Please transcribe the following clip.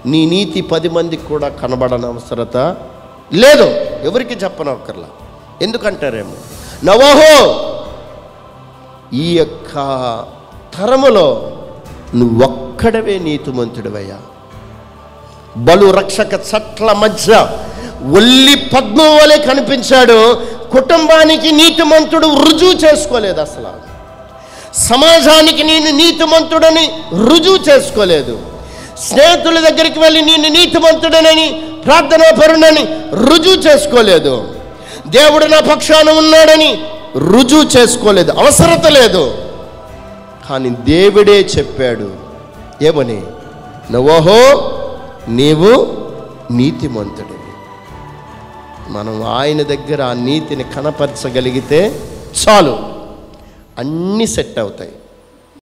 నీ నీతి పది మందికి కూడా కనబడని అవసరత లేదు ఎవరికి చెప్పనక్కర్లా ఎందుకంటారేమో నవోహో ఈ యొక్క తరములో నువ్వొక్కడవే నీతిమంతుడివయ్యా బలు రక్షక చట్ల మధ్య ఒల్లి పద్మం వలె కనిపించాడు కుటుంబానికి నీతిమంతుడు రుజువు చేసుకోలేదు అసలు సమాజానికి నేను నీతిమంతుడని రుజువు చేసుకోలేదు స్నేహితుల దగ్గరికి వెళ్ళి నేను నీతిమంతుడనని ప్రార్థనా పరుడని రుజువు చేసుకోలేదు దేవుడు నా పక్షాన ఉన్నాడని రుజువు చేసుకోలేదు అవసరత లేదు కానీ దేవుడే చెప్పాడు ఏమని నవోహో నీవు నీతిమంతుడివి మనం ఆయన దగ్గర ఆ నీతిని కనపరచగలిగితే చాలు అన్నీ సెట్ అవుతాయి